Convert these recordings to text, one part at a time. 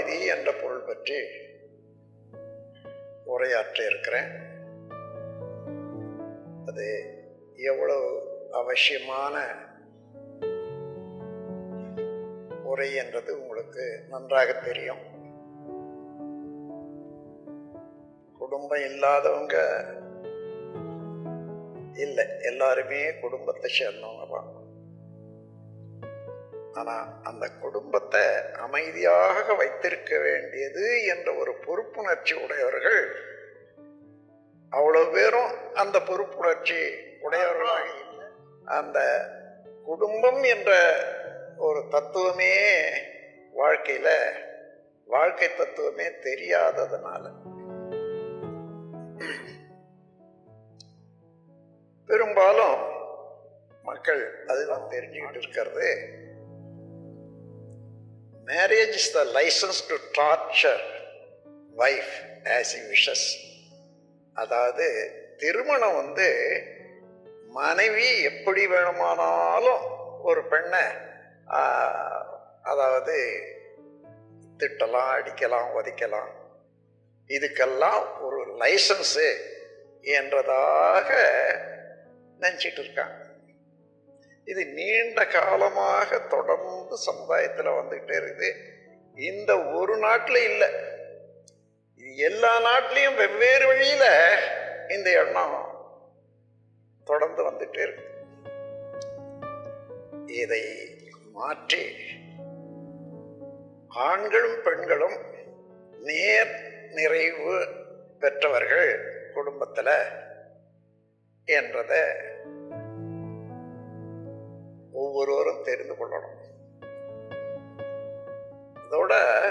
அமைதி என்ற பொருள் பற்றி உரையாற்ற இருக்கிறேன் அது எவ்வளவு அவசியமான உரை என்றது உங்களுக்கு நன்றாக தெரியும் குடும்பம் இல்லாதவங்க இல்லை எல்லாருமே குடும்பத்தை சேர்ந்தவங்க தான் ஆனா அந்த குடும்பத்தை அமைதியாக வைத்திருக்க வேண்டியது என்ற ஒரு பொறுப்புணர்ச்சி உடையவர்கள் அவ்வளவு பேரும் அந்த பொறுப்புணர்ச்சி உடையவர்களாக இல்லை அந்த குடும்பம் என்ற ஒரு தத்துவமே வாழ்க்கையில வாழ்க்கை தத்துவமே தெரியாததுனால பெரும்பாலும் மக்கள் அதுதான் தெரிஞ்சுக்கிட்டு இருக்கிறது marriage is the licence to torture wife as he wishes அதாவது திருமணம் வந்து மனைவி எப்படி வேணுமானாலும் ஒரு பெண்ணை ஆஹ், அதாவது திட்டலாம் அடிக்கலாம் உதைக்கலாம் இதுக்கெல்லாம் ஒரு லைசன்ஸு என்றதாக நினச்சிட்டு இருக்காங்க இது நீண்ட காலமாக தொடர்ந்து சமுதாயத்தில் வந்துகிட்டே இருக்குது இந்த ஒரு நாட்டில் இல்லை இது எல்லா நாட்டிலையும் வெவ்வேறு வழியில் இந்த எண்ணம் தொடர்ந்து வந்துட்டே இருக்கு இதை மாற்றி ஆண்களும் பெண்களும் நேர் நிறைவு பெற்றவர்கள் குடும்பத்தில் என்றதை ஒவ்வொருவரும் தெரிந்து கொள்ளணும் இதோட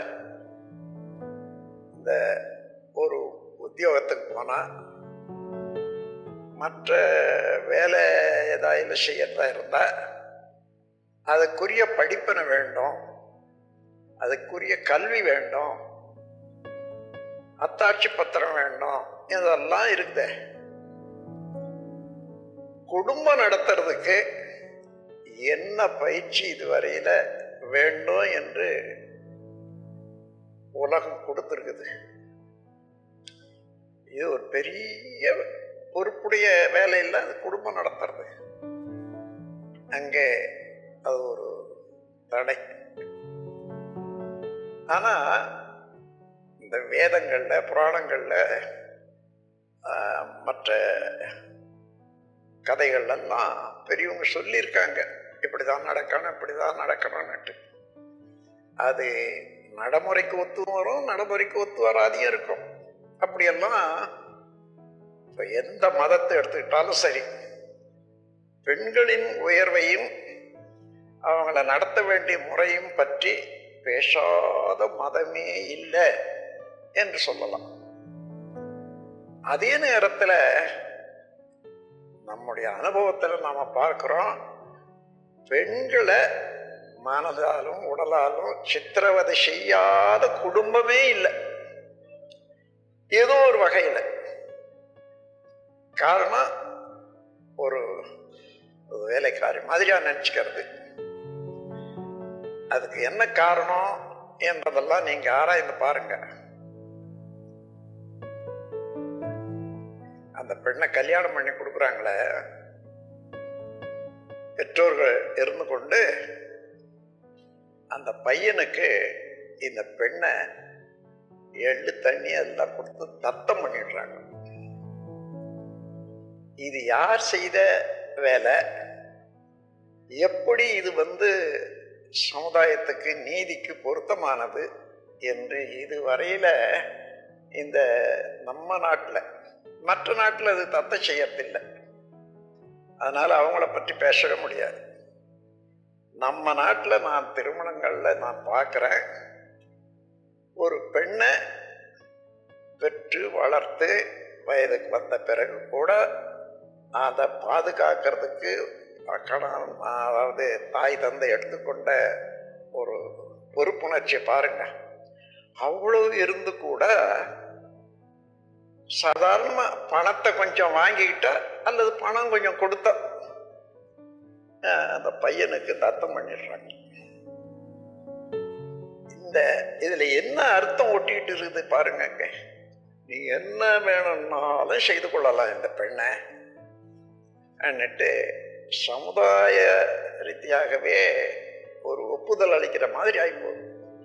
இந்த ஒரு உத்தியோகத்துக்கு போனால் மற்ற வேலை ஏதாவது செய்யறதா இருந்தால் அதுக்குரிய படிப்பினை வேண்டும் அதுக்குரிய கல்வி வேண்டும் அத்தாட்சி பத்திரம் வேண்டும் இதெல்லாம் இருக்குதே குடும்பம் நடத்துறதுக்கு என்ன பயிற்சி இதுவரையில வேண்டும் என்று உலகம் கொடுத்துருக்குது இது ஒரு பெரிய பொறுப்புடைய வேலை இல்லை அது குடும்பம் நடத்துறது அங்கே அது ஒரு தடை ஆனா இந்த வேதங்கள்ல புராணங்கள்ல ஆஹ், மற்ற கதைகள்லாம் பெரியவங்க சொல்லியிருக்காங்க இப்படிதான் நடக்கணும் இப்படிதான் நடக்கணும்னுட்டு அது நடைமுறைக்கு ஒத்து வரும் நடைமுறைக்கு ஒத்து வராதையும் இருக்கும் அப்படியெல்லாம் இப்போ எந்த மதத்தை எடுத்துக்கிட்டாலும் சரி பெண்களின் உயர்வையும் அவங்கள நடத்த வேண்டிய முறையும் பற்றி பேசாத மதமே இல்லை என்று சொல்லலாம் அதே நேரத்தில் நம்முடைய அனுபவத்தில் நாம பார்க்கிறோம் பெண்களை மனதாலும் உடலாலும் சித்திரவதை செய்யாத குடும்பமே இல்லை ஏதோ ஒரு வகையில் காரணம் ஒரு ஒரு வேலைக்காரி மாதிரியா நினச்சிக்கிறது அதுக்கு என்ன காரணம் என்பதெல்லாம் நீங்க ஆராய்ந்து பாருங்க அந்த பெண்ணை கல்யாணம் பண்ணி கொடுக்குறாங்களே பெற்றோர்கள் இருந்து கொண்டு அந்த பையனுக்கு இந்த பெண்ணை எள்ளு தண்ணி எல்லாம் கொடுத்து தத்தம் பண்ணிடுறாங்க இது யார் செய்த வேலை எப்படி இது வந்து சமுதாயத்துக்கு நீதிக்கு பொருத்தமானது என்று இதுவரையில இந்த நம்ம நாட்டில் மற்ற நாட்டில் அது தத்த செய்யறதில்லை அதனால அவங்கள பற்றி பேசவே முடியாது நம்ம நாட்டில் நான் திருமணங்களில் நான் பார்க்குறேன் ஒரு பெண்ணை பெற்று வளர்த்து வயதுக்கு வந்த பிறகு கூட அதை பாதுகாக்கிறதுக்கு கணவன் அதாவது தாய் தந்தை எடுத்துக்கொண்ட ஒரு பொறுப்புணர்ச்சியை பாருங்க அவ்வளவு இருந்து கூட சாதாரண பணத்தை கொஞ்சம் வாங்கிக்கிட்டா அல்லது பணம் கொஞ்சம் கொடுத்தா அஹ், அந்த பையனுக்கு தத்தம் பண்ணிடுறாங்க இந்த இந்த இதுல என்ன அர்த்தம் ஒட்டிட்டு இருக்குது பாருங்க நீ என்ன வேணும்னாலும் செய்து கொள்ளலாம் இந்த பெண்ணை அன்னிட்டு சமுதாய ரீதியாகவே ஒரு ஒப்புதல் அளிக்கிற மாதிரி ஆகிப்போகுது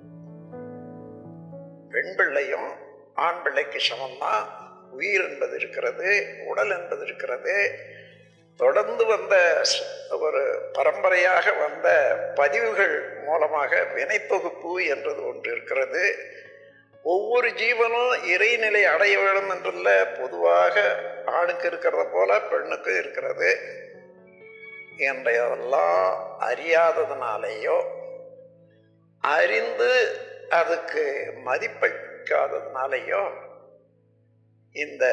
பெண் பிள்ளையும் ஆண் பிள்ளைக்கு சமம்தான் உயிர் என்பது இருக்கிறது உடல் என்பது இருக்கிறது தொடர்ந்து வந்த ஒரு பரம்பரையாக வந்த பதிவுகள் மூலமாக வினைத்தொகுப்பு என்றது ஒன்று இருக்கிறது ஒவ்வொரு ஜீவனும் இறைநிலை அடைய வேண்டும் என்றுள்ள பொதுவாக ஆணுக்கு இருக்கிறத போல பெண்ணுக்கு இருக்கிறது என்றதெல்லாம் அறியாததுனாலேயோ அறிந்து அதுக்கு மதிப்பளிக்காததுனாலேயோ இந்த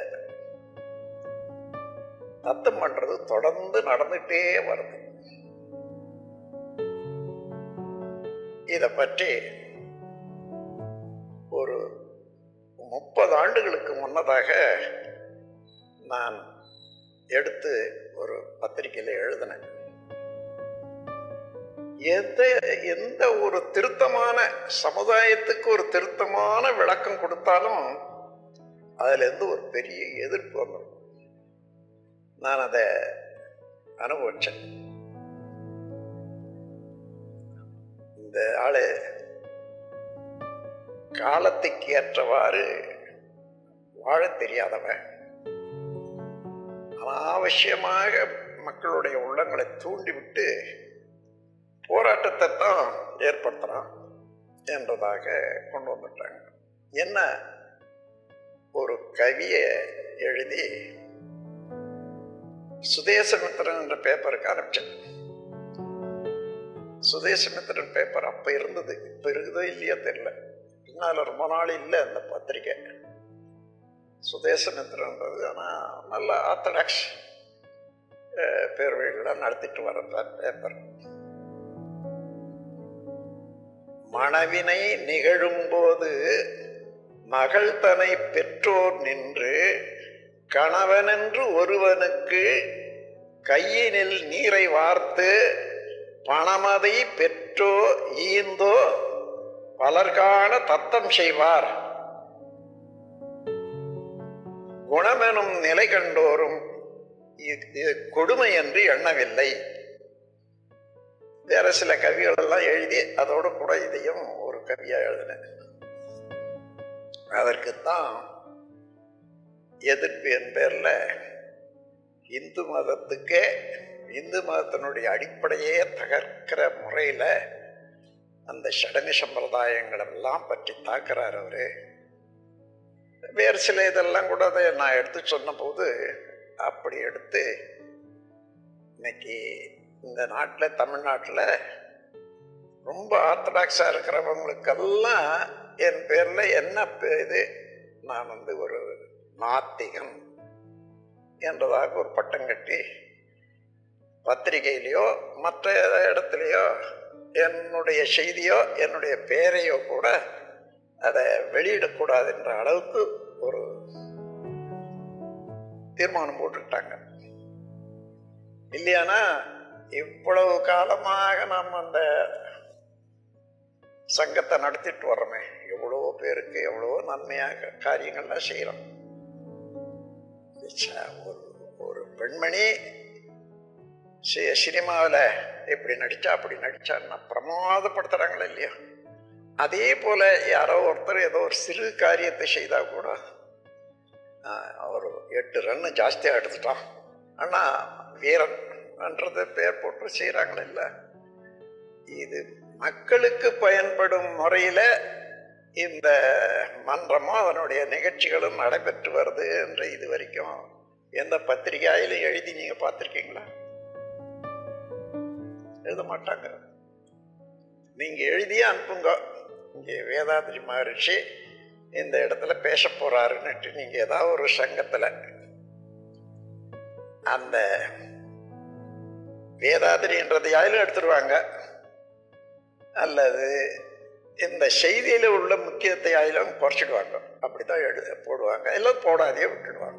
தத்தம் பண்றது தொடர்ந்து நடந்துட்டே வருது இத பற்றி ஒரு முப்பது ஆண்டுகளுக்கு முன்னதாக நான் எடுத்து ஒரு பத்திரிகையில் எழுதினேன் எந்த எந்த ஒரு திருத்தமான சமுதாயத்துக்கு ஒரு திருத்தமான விளக்கம் கொடுத்தாலும் அதுல இருந்து ஒரு பெரிய எதிர்ப்பு வந்துடும் நான் அதை அனுபவிச்சேன் இந்த ஆளு காலத்துக்கு ஏற்றவாறு வாழ தெரியாதவன் அனாவசியமாக மக்களுடைய உள்ளங்களை தூண்டிவிட்டு போராட்டத்தை தான் ஏற்படுத்துறான் என்றதாக கொண்டு வந்துட்டாங்க என்ன ஒரு கவியை எழுதி சுதேசமித்திரன் என்ற பேப்பருக்கு ஆரம்பிச்சேன் சுதேசமித்திரன் பேப்பர் அப்ப இருந்தது இப்ப இருக்குதோ இல்லையோ தெரியல பின்னால ரொம்ப நாள் இல்லை அந்த பத்திரிகை சுதேசமித்திரன்றது ஆனால் நல்ல ஆர்த்தடாக்ஸ் பேர்வைகளாக நடத்திட்டு வர பேப்பர் மணவினை நிகழும்போது மகள் தனை பெற்றோர் நின்று கணவனென்று ஒருவனுக்கு கையினில் நீரை வார்த்து பணமதை பெற்றோ ஈந்தோ பலர்கான தத்தம் செய்வார் குணமெனும் நிலை கண்டோரும் இது கொடுமை என்று எண்ணவில்லை வேற சில கவிகள் எல்லாம் எழுதி அதோடு கூட இதையும் ஒரு கவியா எழுதினேன் அதற்குத்தான் எதிர்ப்பு என் பேர்ல இந்து மதத்துக்கே இந்து மதத்தினுடைய அடிப்படையே தகர்க்கிற முறையில அந்த சடங்கு சம்பிரதாயங்கள் எல்லாம் பற்றி தாக்குறார் அவரு வேறு சில இதெல்லாம் கூட அதை நான் எடுத்து சொன்ன போது அப்படி எடுத்து இன்னைக்கு இந்த நாட்டில் தமிழ்நாட்டில் ரொம்ப ஆர்த்தடாக்ஸாக இருக்கிறவங்களுக்கெல்லாம் என் பேரில் என்ன இது நான் வந்து ஒரு நாத்திகன் என்றதாக ஒரு பட்டம் கட்டி பத்திரிகையிலையோ மற்ற இடத்துலையோ என்னுடைய செய்தியோ என்னுடைய பெயரையோ கூட அதை வெளியிடக்கூடாது என்ற அளவுக்கு ஒரு தீர்மானம் போட்டுக்கிட்டாங்க இல்லையானா இவ்வளவு காலமாக நாம் அந்த சங்கத்தை நடத்திட்டு வர்றோமே எவ்வளோ பேருக்கு எவ்வளோ நன்மையாக காரியங்கள்லாம் செய்கிறோம் ஒரு ஒரு பெண்மணி சினிமாவில் இப்படி நடிச்சா அப்படி நடிச்சான்னா பிரமாதப்படுத்துறாங்களா இல்லையா அதே போல யாரோ ஒருத்தர் ஏதோ ஒரு சிறு காரியத்தை செய்தா கூட அவர் எட்டு ரன்னு ஜாஸ்தியாக எடுத்துட்டான் ஆனால் வீரன் என்றது பேர் போட்டு செய்கிறாங்களே இல்லை இது மக்களுக்கு பயன்படும் முறையில் இந்த மன்றமும் அதனுடைய நிகழ்ச்சிகளும் நடைபெற்று வருது என்ற இது வரைக்கும் எந்த பத்திரிகையிலும் எழுதி நீங்க பார்த்துருக்கீங்களா எழுத மாட்டாங்க நீங்க எழுதியே அனுப்புங்க இங்கே வேதாதிரி மகரிஷி இந்த இடத்துல பேச போறாருன்னுட்டு நீங்க ஏதாவது ஒரு சங்கத்துல அந்த வேதாதிரின்றதையாலும் எடுத்துருவாங்க அல்லது இந்த செய்தியில உள்ள முக்கியத்தை ஆயிலும் குறைச்சிடுவாங்க அப்படிதான் எழுத போடுவாங்க எல்லாம் போடாதே விட்டுடுவாங்க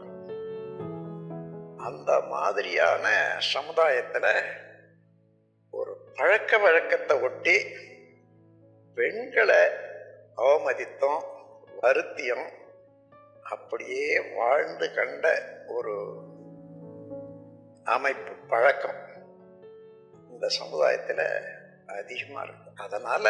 அந்த மாதிரியான சமுதாயத்துல ஒரு பழக்க வழக்கத்தை ஒட்டி பெண்களை அவமதித்தோம் வருத்தியம் அப்படியே வாழ்ந்து கண்ட ஒரு அமைப்பு பழக்கம் இந்த சமுதாயத்தில் அதிகமாக இருக்கு அதனால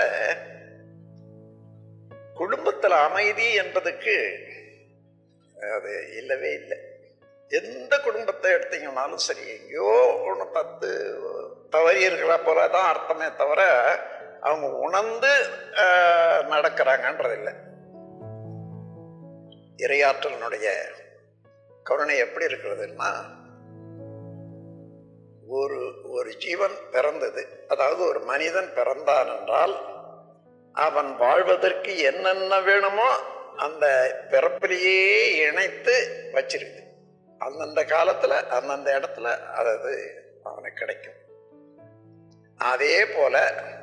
குடும்பத்தில் அமைதி என்பதுக்கு அது இல்லவே இல்லை எந்த குடும்பத்தை எடுத்தீங்கன்னாலும் சரி எங்கேயோ ஒன்று பத்து தவறி இருக்கிற போல தான் அர்த்தமே தவிர அவங்க உணர்ந்து நடக்கிறாங்கன்றது இல்லை இரையாற்றலினுடைய கருணை எப்படி இருக்கிறதுன்னா ஒரு ஒரு ஜீவன் பிறந்தது அதாவது ஒரு மனிதன் பிறந்தான் என்றால் அவன் வாழ்வதற்கு என்னென்ன வேணுமோ அந்த பிறப்பிலேயே இணைத்து வச்சிருக்கு அந்தந்த காலத்தில் அந்தந்த இடத்துல அதாவது அவனுக்கு கிடைக்கும் அதே போல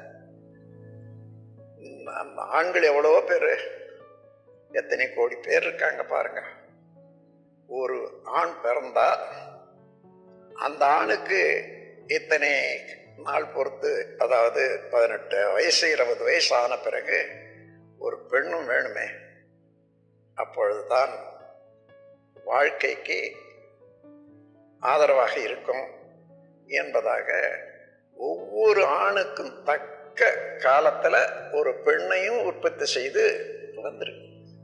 ஆண்கள் எவ்வளவோ பேர் எத்தனை கோடி பேர் இருக்காங்க பாருங்க ஒரு ஆண் பிறந்தா அந்த ஆணுக்கு இத்தனை நாள் பொறுத்து அதாவது பதினெட்டு வயசு இருபது வயசு ஆன பிறகு ஒரு பெண்ணும் வேணுமே அப்பொழுதுதான் வாழ்க்கைக்கு ஆதரவாக இருக்கும் என்பதாக ஒவ்வொரு ஆணுக்கும் தக்க காலத்தில் ஒரு பெண்ணையும் உற்பத்தி செய்து வந்திருக்கு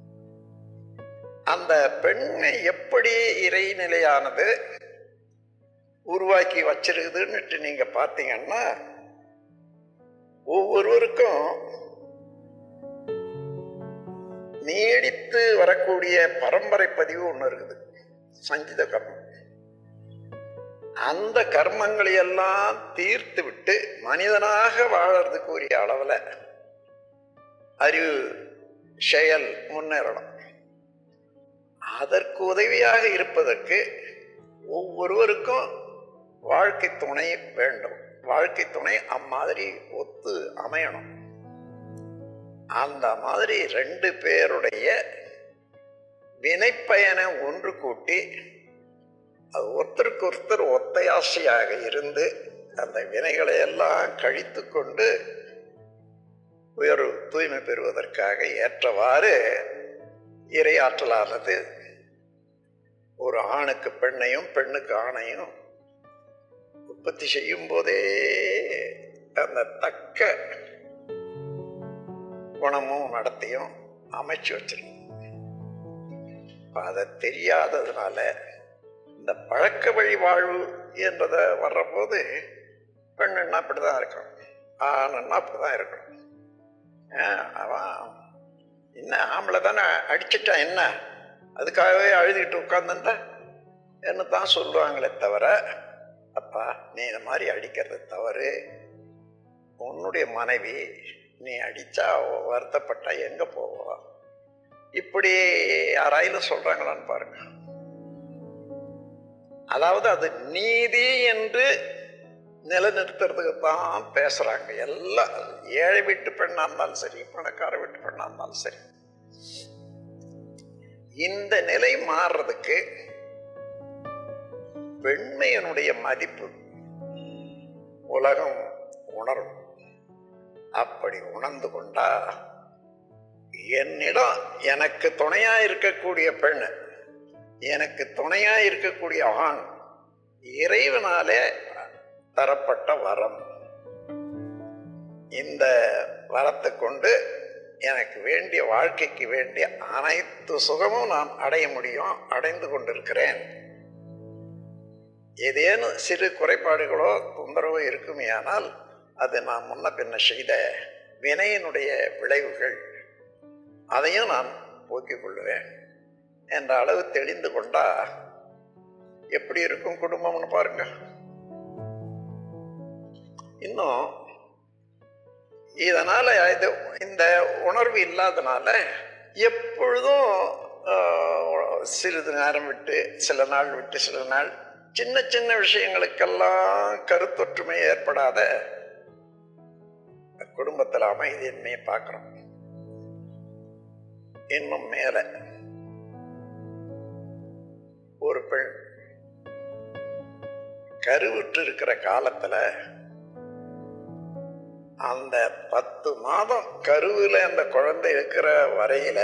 அந்த பெண்ணை எப்படி இறைநிலையானது உருவாக்கி வச்சிருக்குதுன்னுட்டு நீங்க பார்த்தீங்கன்னா ஒவ்வொருவருக்கும் நீடித்து வரக்கூடிய பரம்பரை பதிவு ஒன்று இருக்குது சஞ்சித கர்மம் அந்த கர்மங்களை எல்லாம் தீர்த்து விட்டு மனிதனாக வாழறதுக்கு உரிய அளவில் அறிவு செயல் முன்னேறணும் அதற்கு உதவியாக இருப்பதற்கு ஒவ்வொருவருக்கும் வாழ்க்கை துணை வேண்டும் வாழ்க்கை துணை அம்மாதிரி ஒத்து அமையணும் அந்த மாதிரி ரெண்டு பேருடைய வினைப்பயனை ஒன்று கூட்டி அது ஒருத்தருக்கு ஒருத்தர் ஒத்தையாசையாக இருந்து அந்த வினைகளை எல்லாம் கழித்து கொண்டு உயர்வு தூய்மை பெறுவதற்காக ஏற்றவாறு இரையாற்றலானது ஒரு ஆணுக்கு பெண்ணையும் பெண்ணுக்கு ஆணையும் உற்பத்தி செய்யும் போதே அந்த தக்க குணமும் நடத்தியும் அமைச்சு வச்சிருக்கு அதை தெரியாததுனால இந்த பழக்க வழி வாழ்வு என்றதை வர்றபோது பெண்ணுன்னா அப்படிதான் இருக்கும் ஆணுன்னா அப்படிதான் இருக்கணும் அவன் என்ன ஆம்பளை தானே அடிச்சிட்டான் என்ன அதுக்காகவே அழுதுகிட்டு உட்காந்துருந்தா என்ன தான் சொல்லுவாங்களே தவிர அப்பா நீ இந்த மாதிரி அடிக்கிறது தவறு உன்னுடைய மனைவி நீ அடித்தா வருத்தப்பட்டா எங்கே போவா இப்படி யாராயிலும் சொல்கிறாங்களான்னு பாருங்க அதாவது அது நீதி என்று நிலைநிறுத்துறதுக்கு தான் பேசுகிறாங்க எல்லாம் ஏழை வீட்டு பெண்ணாக இருந்தாலும் சரி பணக்கார வீட்டு பெண்ணாக இருந்தாலும் சரி இந்த நிலை மாறுறதுக்கு பெண்மையனுடைய மதிப்பு உலகம் உணரும் அப்படி உணர்ந்து கொண்டா என்னிடம் எனக்கு துணையா இருக்கக்கூடிய பெண் எனக்கு துணையா இருக்கக்கூடிய ஆண் இறைவனாலே தரப்பட்ட வரம் இந்த வரத்தை கொண்டு எனக்கு வேண்டிய வாழ்க்கைக்கு வேண்டிய அனைத்து சுகமும் நான் அடைய முடியும் அடைந்து கொண்டிருக்கிறேன் ஏதேனும் சிறு குறைபாடுகளோ தொந்தரவோ இருக்குமேயானால் அது நான் முன்ன பின்ன செய்த வினையினுடைய விளைவுகள் அதையும் நான் போக்கிக் கொள்ளுவேன் என்ற அளவு தெளிந்து கொண்டா எப்படி இருக்கும் குடும்பம்னு பாருங்க இன்னும் இதனால இது இந்த உணர்வு இல்லாதனால எப்பொழுதும் சிறிது நேரம் விட்டு சில நாள் விட்டு சில நாள் சின்ன சின்ன விஷயங்களுக்கெல்லாம் கருத்தொற்றுமை ஏற்படாத குடும்பத்தில் அமைதியின்மையை பார்க்குறோம் இன்னும் மேல ஒரு பெண் கருவுற்று இருக்கிற காலத்துல அந்த பத்து மாதம் கருவில் அந்த குழந்தை இருக்கிற வரையில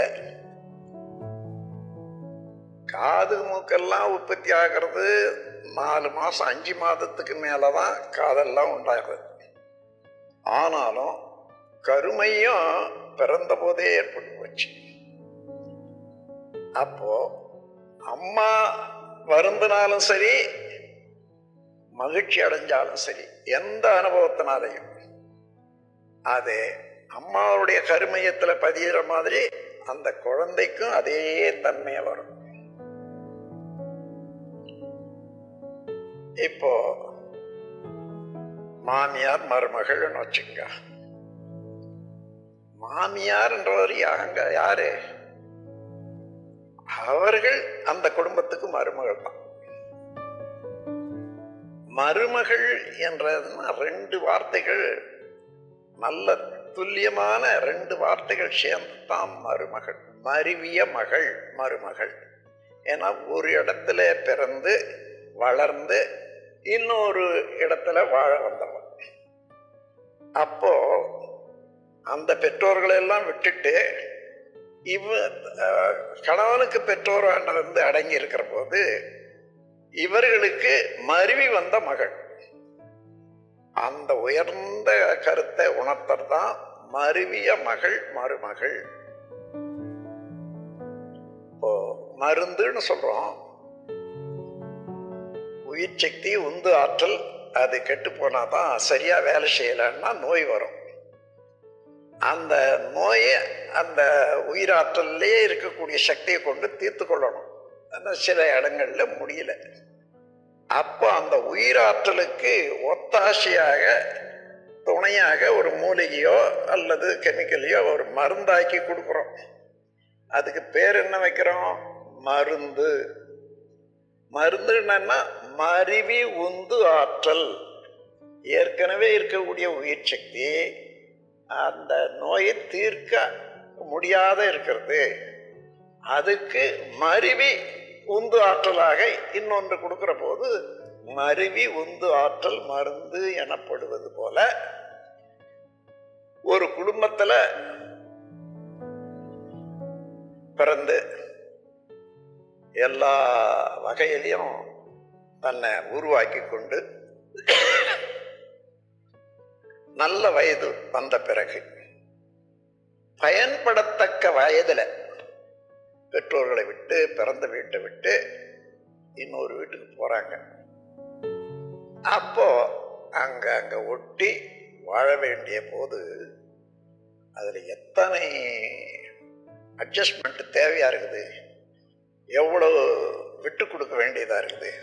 காது மூக்கெல்லாம் உற்பத்தி ஆகிறது நாலு மாசம் அஞ்சு மாதத்துக்கு மேலதான் காதெல்லாம் உண்டாகுது ஆனாலும் கருமையும் பிறந்த போதே ஏற்பட்டு போச்சு அப்போ அம்மா வருந்தினாலும் சரி மகிழ்ச்சி அடைஞ்சாலும் சரி எந்த அனுபவத்தினாலையும் அது அம்மாவுடைய கருமையத்துல பதிகிற மாதிரி அந்த குழந்தைக்கும் அதே தன்மையை வரும் இப்போ மாமியார் மருமகள்னு வச்சுங்க மாமியார்ன்றவர் அங்க யாரு அவர்கள் அந்த குடும்பத்துக்கு மருமகள் தான் மருமகள் என்றதுன்னா ரெண்டு வார்த்தைகள் நல்ல துல்லியமான ரெண்டு வார்த்தைகள் சேர்ந்து தான் மருமகள் மருவிய மகள் மருமகள் ஏன்னா ஒரு இடத்துல பிறந்து வளர்ந்து இன்னொரு இடத்துல வாழ வந்தவன் அப்போ அந்த பெற்றோர்களை எல்லாம் விட்டுட்டு இவ அஹ், கணவனுக்கு பெற்றோர் வந்து அடங்கி இருக்கிற போது இவர்களுக்கு மருவி வந்த மகள் அந்த உயர்ந்த கருத்தை உணர்த்தர் தான் மருவிய மகள் மருமகள் இப்போ மருந்துன்னு சொல்றோம் உயிர் சக்தி உந்து ஆற்றல் அது கெட்டு போனாதான் சரியா வேலை செய்யலைன்னா நோய் வரும் அந்த நோயை அந்த உயிராற்றல்லே இருக்கக்கூடிய சக்தியை கொண்டு தீர்த்து கொள்ளணும் ஆனா சில இடங்கள்ல முடியல அப்போ அந்த உயிராற்றலுக்கு ஒத்தாசையாக துணையாக ஒரு மூலிகையோ அல்லது கெமிக்கலையோ ஒரு மருந்தாக்கி கொடுக்குறோம் அதுக்கு பேர் என்ன வைக்கிறோம் மருந்து மருந்து என்னன்னா மருவி உந்து ஆற்றல் ஏற்கனவே இருக்கக்கூடிய உயிர் சக்தி அந்த நோயை தீர்க்க முடியாத இருக்கிறது அதுக்கு மருவி உந்து ஆற்றலாக இன்னொன்று கொடுக்கிற போது மருவி உந்து ஆற்றல் மருந்து எனப்படுவது போல ஒரு குடும்பத்துல பிறந்து எல்லா வகையிலையும் தன்னை உருவாக்கி கொண்டு நல்ல வயது வந்த பிறகு பயன்படத்தக்க வயதுல பெற்றோர்களை விட்டு பிறந்த வீட்டை விட்டு இன்னொரு வீட்டுக்கு போறாங்க அப்போ அங்க அங்க ஒட்டி வாழ வேண்டிய போது அதுல எத்தனை அட்ஜஸ்ட்மெண்ட் தேவையா இருக்குது எவ்வளவு விட்டு கொடுக்க வேண்டியதா இருக்குது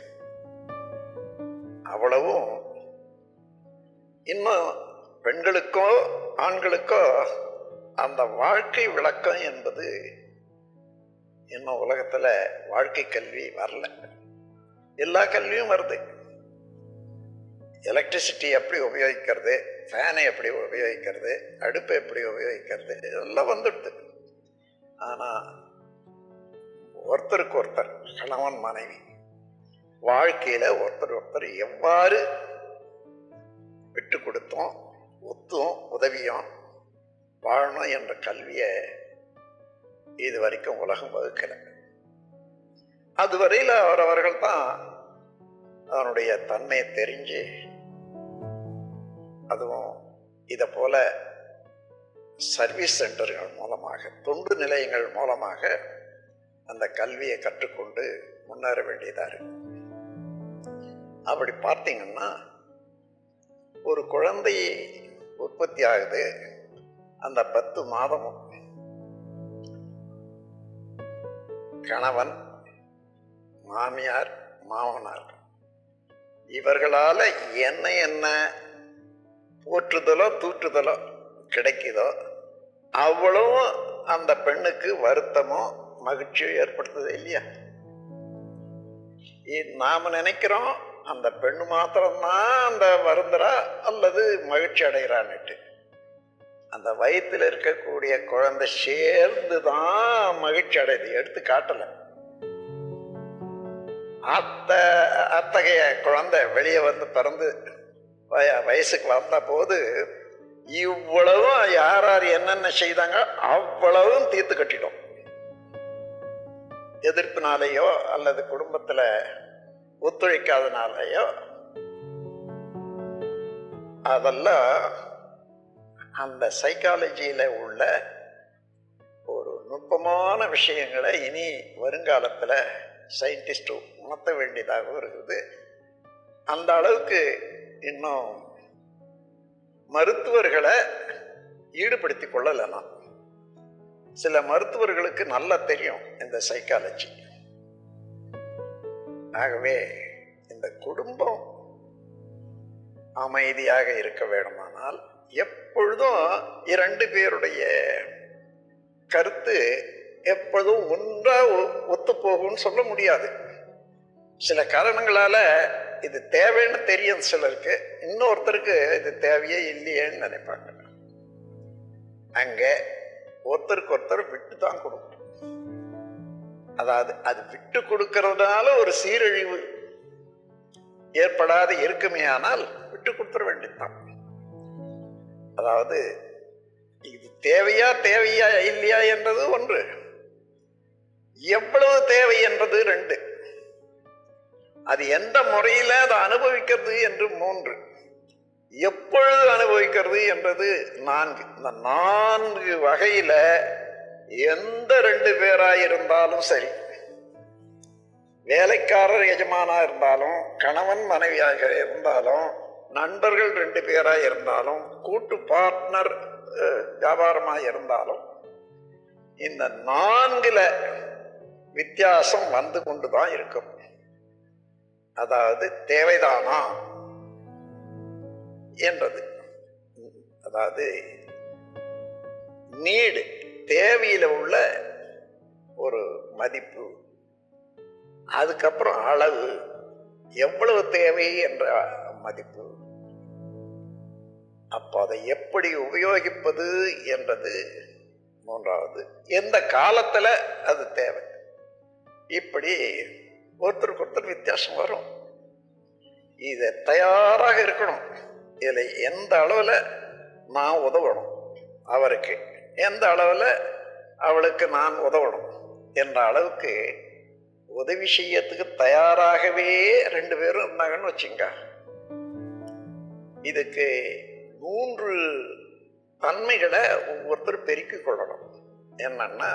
அவ்வளவும் இன்னும் பெண்களுக்கோ ஆண்களுக்கோ அந்த வாழ்க்கை விளக்கம் என்பது இன்னும் உலகத்துல வாழ்க்கை கல்வி வரல எல்லா கல்வியும் வருது எலக்ட்ரிசிட்டி எப்படி உபயோகிக்கிறது ஃபேனை எப்படி உபயோகிக்கிறது அடுப்பை எப்படி உபயோகிக்கிறது இதெல்லாம் வந்துடுது ஆனா ஒருத்தருக்கு ஒருத்தர் கணவன் மனைவி வாழ்க்கையில ஒருத்தர் ஒருத்தர் எவ்வாறு விட்டு கொடுத்தோம் ஒத்தும் உதவியும் வாழணும் என்ற கல்வியை இது வரைக்கும் உலகம் வகுக்கல அதுவரையில் அவரவர்கள் தான் அதனுடைய தன்மையை தெரிஞ்சு அதுவும் இதை போல சர்வீஸ் சென்டர்கள் மூலமாக தொண்டு நிலையங்கள் மூலமாக அந்த கல்வியை கற்றுக்கொண்டு முன்னேற வேண்டியதா இருக்கு அப்படி பார்த்தீங்கன்னா ஒரு குழந்தை உற்பத்தி ஆகுது அந்த பத்து மாதமும் கணவன் மாமியார் மாமனார் இவர்களால என்ன என்ன போற்றுதலோ தூற்றுதலோ கிடைக்குதோ அவ்வளவும் அந்த பெண்ணுக்கு வருத்தமோ மகிழ்ச்சியோ ஏற்படுத்துது இல்லையா இ- நாம நினைக்கிறோம் அந்த பெண்ணு மாத்திரம்தான் அந்த வருந்துறா அல்லது மகிழ்ச்சி அடைகிறான்னுட்டு அந்த வயித்துல இருக்கக்கூடிய குழந்தை சேர்ந்து தான் மகிழ்ச்சி அடையுது எடுத்து காட்டல அத்த அத்தகைய குழந்தை வெளியே வந்து பிறந்து வய- வயசுக்கு வந்த போது இவ்வளவும் யார் யார் என்னென்ன செய்தாங்க அவ்வளவும் தீர்த்து கட்டிடும் எதிர்ப்பினாலேயோ அல்லது குடும்பத்துல ஒத்துழைக்காதனாலேயோ அதெல்லாம் அந்த சைக்காலஜியில உள்ள ஒரு நுட்பமான விஷயங்களை இனி வருங்காலத்துல சயின்டிஸ்ட் உணர்த்த வேண்டியதாக இருக்குது அந்த அளவுக்கு இன்னும் மருத்துவர்களை ஈடுபடுத்தி கொள்ளலை நான் சில மருத்துவர்களுக்கு நல்லா தெரியும் இந்த சைக்காலஜி ஆகவே இந்த குடும்பம் அமைதியாக இருக்க வேண்டுமானால் எப்பொழுதும் இரண்டு பேருடைய கருத்து எப்பொழுதும் ஒன்றா ஒத்து போகும்னு சொல்ல முடியாது சில காரணங்களால இது தேவைன்னு தெரியும் சிலருக்கு இன்னொருத்தருக்கு இது தேவையே இல்லையேன்னு நினைப்பாங்க அங்க ஒருத்தருக்கு ஒருத்தர் விட்டு தான் கொடுக்கணும் அதாவது அது விட்டு கொடுக்கறதுனால ஒரு சீரழிவு ஏற்படாத இருக்குமே ஆனால் விட்டு கொடுத்துட வேண்டியதுதான் அதாவது இது தேவையா தேவையா இல்லையா என்றது ஒன்று எவ்வளவு தேவை என்பது ரெண்டு அது எந்த முறையில அதை அனுபவிக்கிறது என்று மூன்று எப்பொழுது அனுபவிக்கிறது என்றது நான்கு இந்த நான்கு வகையில எந்த ரெண்டு பேராய் இருந்தாலும் சரி வேலைக்காரர் எஜமானா இருந்தாலும் கணவன் மனைவியாக இருந்தாலும் நண்பர்கள் ரெண்டு பேராக இருந்தாலும் கூட்டு பார்ட்னர் வியாபாரமாக இருந்தாலும் இந்த நான்குல வித்தியாசம் வந்து கொண்டு தான் இருக்கும் அதாவது தேவைதானா என்றது அதாவது நீடு தேவையில உள்ள ஒரு மதிப்பு அதுக்கப்புறம் அளவு எவ்வளவு தேவை என்ற மதிப்பு அப்போ அதை எப்படி உபயோகிப்பது என்றது மூன்றாவது எந்த காலத்துல அது தேவை இப்படி ஒருத்தருக்கு ஒருத்தர் வித்தியாசம் வரும் இதை தயாராக இருக்கணும் இதில் எந்த அளவில் நான் உதவணும் அவருக்கு எந்த அளவில் அவளுக்கு நான் உதவணும் என்ற அளவுக்கு உதவி செய்யறதுக்கு தயாராகவே ரெண்டு பேரும் இருந்தாங்கன்னு வச்சுங்க இதுக்கு மூன்று தன்மைகளை ஒவ்வொருத்தர் பெருக்கிக் கொள்ளணும் என்னன்னா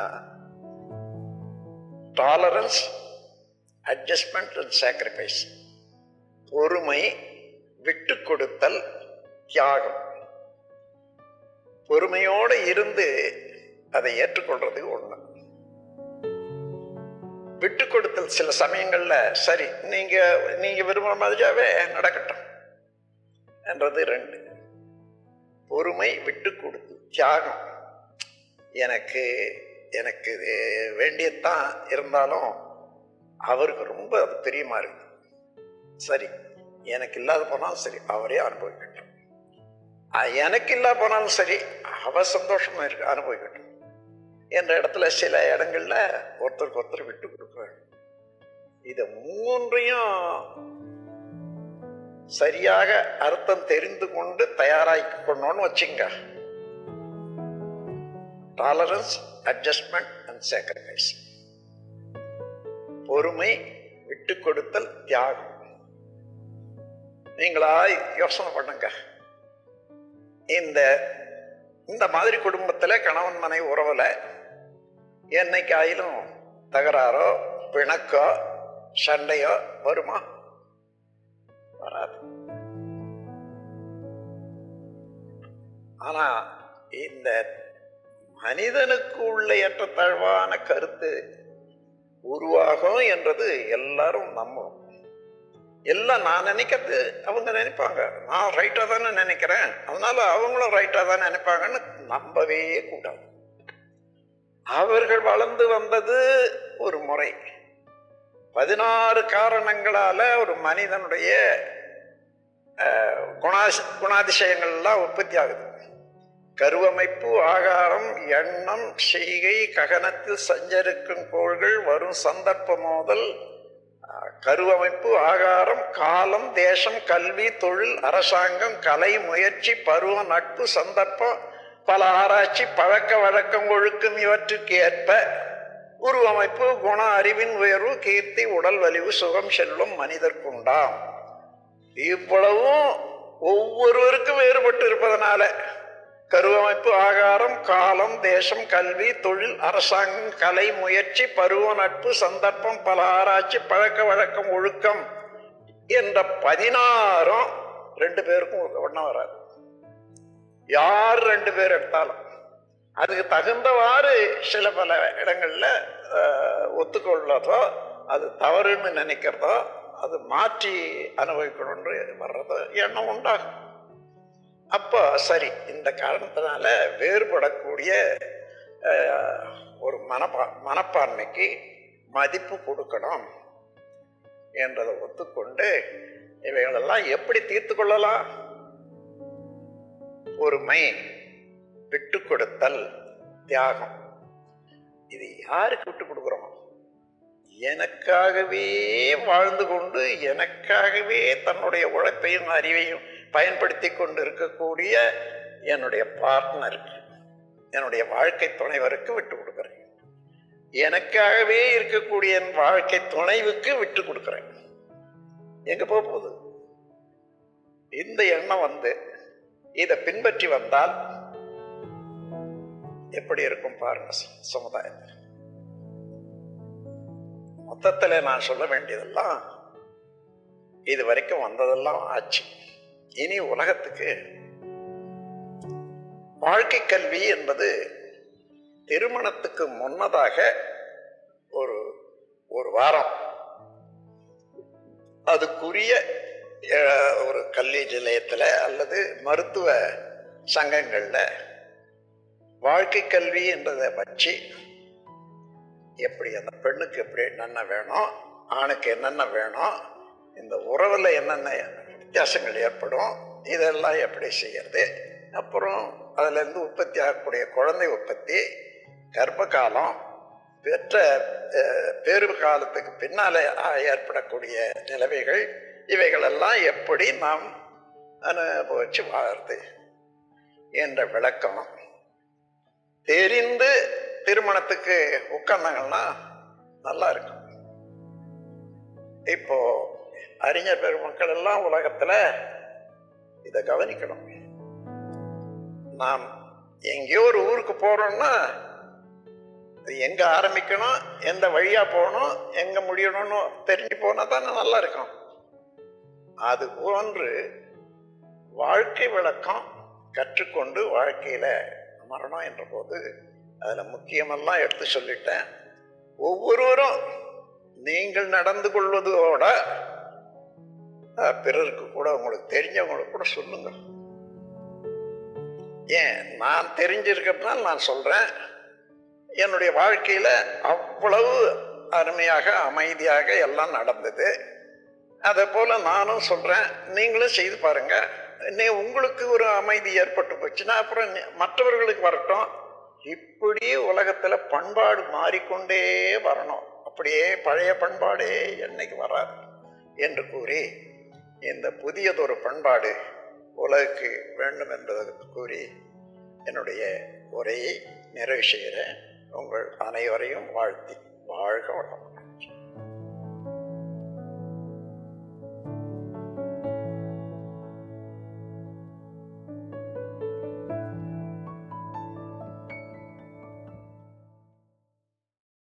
டாலரன்ஸ் அட்ஜஸ்ட்மெண்ட் அண்ட் சாக்ரிஃபைஸ் பொறுமை விட்டு கொடுத்தல் தியாகம் பொறுமையோடு இருந்து அதை ஏற்றுக்கொள்றது ஒண்ணு விட்டு கொடுத்தல் சில சமயங்கள்ல சரி நீங்க நீங்க விரும்புற மாதிரியாவே நடக்கட்டும் என்றது ரெண்டு பொறுமை விட்டு கொடுத்து தியாகம் எனக்கு எனக்கு வேண்டியதுதான் இருந்தாலும் அவருக்கு ரொம்ப அது பிரியமா இருக்கு சரி எனக்கு இல்லாத போனாலும் சரி அவரே அனுபவிக்கட்டும் எனக்கு இல்லாத போனாலும் சரி அவ சந்தோஷமா இருக்கு அனுபவிக்கட்டும் என்ற இடத்துல சில இடங்கள்ல ஒருத்தருக்கு ஒருத்தர் விட்டு கொடுக்க வேண்டும் இது மூன்றையும் சரியாக அர்த்தம் தெரிந்து கொண்டு தயாராக்கி கொண்டோன்னு வச்சுங்க டாலரன்ஸ் அட்ஜஸ்ட்மெண்ட் அண்ட் சாக்ரிஃபைஸ் பொறுமை விட்டு கொடுத்தல் தியாகம் நீங்களா யோசனை பண்ணுங்க இந்த இந்த மாதிரி குடும்பத்துல கணவன் மனைவி உறவுல என்னைக்காயிலும் தகராறோ பிணக்கோ சண்டையோ வருமா வராது ஆனா இந்த மனிதனுக்கு உள்ள ஏற்றத்தாழ்வான கருத்து உருவாகும் என்றது எல்லாரும் நம்பும் எல்லாம் நான் நினைக்கிறது அவங்க நினைப்பாங்க நான் ரைட்டாக தானே நினைக்கிறேன் அதனால அவங்களும் ரைட்டாக தான் நினைப்பாங்கன்னு நம்பவே கூடாது அவர்கள் வளர்ந்து வந்தது ஒரு முறை பதினாறு காரணங்களால ஒரு மனிதனுடைய குணாஷ் குணாதிசயங்கள்லாம் உற்பத்தி ஆகுது கருவமைப்பு ஆகாரம் எண்ணம் செய்கை ககனத்தில் சஞ்சரிக்கும் கோள்கள் வரும் சந்தர்ப்ப மோதல் அஹ், கருவமைப்பு ஆகாரம் காலம் தேசம் கல்வி தொழில் அரசாங்கம் கலை முயற்சி பருவம் நட்பு சந்தர்ப்பம் பல ஆராய்ச்சி பழக்க வழக்கம் ஒழுக்கம் இவற்றுக்கு ஏற்ப உருவமைப்பு குண அறிவின் உயர்வு கீர்த்தி உடல் வலிவு சுகம் செல்வம் மனிதர்க்குண்டாம் இவ்வளவும் ஒவ்வொருவருக்கும் வேறுபட்டு இருப்பதனால கருவமைப்பு ஆகாரம் காலம் தேசம் கல்வி தொழில் அரசாங்கம் கலை முயற்சி பருவ நட்பு சந்தர்ப்பம் பல ஆராய்ச்சி பழக்க வழக்கம் ஒழுக்கம் என்ற பதினாறும் ரெண்டு பேருக்கும் ஒன்றா வராது யார் ரெண்டு பேர் எடுத்தாலும் அதுக்கு தகுந்தவாறு சில பல இடங்கள்ல அஹ், ஒத்துக்கொள்ளதோ அது தவறுன்னு நினைக்கிறதோ அது மாற்றி அனுபவிக்கணும்னு வர்றதோ எண்ணம் உண்டாகும் அப்போ சரி இந்த காரணத்தினால வேறுபடக்கூடிய அஹ், ஒரு மனப்பா மனப்பான்மைக்கு மதிப்பு கொடுக்கணும் என்றதை ஒத்துக்கொண்டு இவைகளெல்லாம் எப்படி தீர்த்து கொள்ளலாம் பொறுமை விட்டு கொடுத்தல் தியாகம் இது யாருக்கு விட்டு கொடுக்குறோம் எனக்காகவே வாழ்ந்து கொண்டு எனக்காகவே தன்னுடைய உழைப்பையும் அறிவையும் பயன்படுத்தி கொண்டு இருக்கக்கூடிய என்னுடைய பார்ட்னருக்கு என்னுடைய வாழ்க்கை துணைவருக்கு விட்டு கொடுக்குறேன் எனக்காகவே இருக்கக்கூடிய என் வாழ்க்கை துணைவுக்கு விட்டு கொடுக்குறேன் எங்க போக போகுது இந்த எண்ணம் வந்து இதை பின்பற்றி வந்தால் எப்படி இருக்கும் பாருங்க ச- சமுதாயத்தில் மொத்தத்தில் நான் சொல்ல வேண்டியதெல்லாம் இது வரைக்கும் வந்ததெல்லாம் ஆச்சு இனி உலகத்துக்கு வாழ்க்கை கல்வி என்பது திருமணத்துக்கு முன்னதாக ஒரு ஒரு வாரம் அதுக்குரிய அஹ், ஒரு கல்வி நிலையத்தில் அல்லது மருத்துவ சங்கங்களில் வாழ்க்கை கல்வி என்றதை வச்சு எப்படி அந்த பெண்ணுக்கு எப்படி என்னென்ன வேணும் ஆணுக்கு என்னென்ன வேணும் இந்த உறவில் என்னென்ன வித்தியாசங்கள் ஏற்படும் இதெல்லாம் எப்படி செய்யறது அப்புறம் அதுலேருந்து உற்பத்தி ஆகக்கூடிய குழந்தை உற்பத்தி கர்ப்ப காலம் பெற்ற அஹ், பேறு காலத்துக்கு பின்னாலே ஆ- ஏற்படக்கூடிய நிலைமைகள் இவைகளெல்லாம் எப்படி நாம் அனுபவிச்சு வாழறது என்ற விளக்கம் தெரிந்து திருமணத்துக்கு உட்கார்ந்தாங்கன்னா நல்லா இருக்கும் இப்போ அறிஞர் பெருமக்கள் எல்லாம் உலகத்துல இதை கவனிக்கணும் நாம் எங்கேயோ ஒரு ஊருக்கு போறோம்னா அது எங்க ஆரம்பிக்கணும் எந்த வழியா போகணும் எங்க முடியணும்னு தெரிஞ்சு போனா தானே நல்லா இருக்கும் அது போன்று வாழ்க்கை விளக்கம் கற்றுக்கொண்டு வாழ்க்கையில அமரணும் என்ற போது அதில் முக்கியமெல்லாம் எடுத்து சொல்லிட்டேன் ஒவ்வொருவரும் நீங்கள் நடந்து கொள்வதோட அஹ், பிறருக்கு கூட உங்களுக்கு தெரிஞ்சவங்களுக்கு கூட சொல்லுங்க ஏன் நான் தெரிஞ்சிருக்கிறதுனால நான் சொல்றேன் என்னுடைய வாழ்க்கையில அவ்வளவு அருமையாக அமைதியாக எல்லாம் நடந்தது அதே போல நானும் சொல்றேன் நீங்களும் செய்து பாருங்க நீ உங்களுக்கு ஒரு அமைதி ஏற்பட்டு போச்சுன்னா அப்புறம் நீ- மற்றவர்களுக்கு வரட்டும் இப்படி உலகத்துல பண்பாடு மாறிக்கொண்டே வரணும் அப்படியே பழைய பண்பாடே என்னைக்கு வராது என்று கூறி இந்த புதியதொரு பண்பாடு உலகுக்கு வேண்டும் என்பதை கூறி என்னுடைய உரையை நிறைவு செய்கிறேன் உங்கள் அனைவரையும் வாழ்த்தி வாழ்க வளம்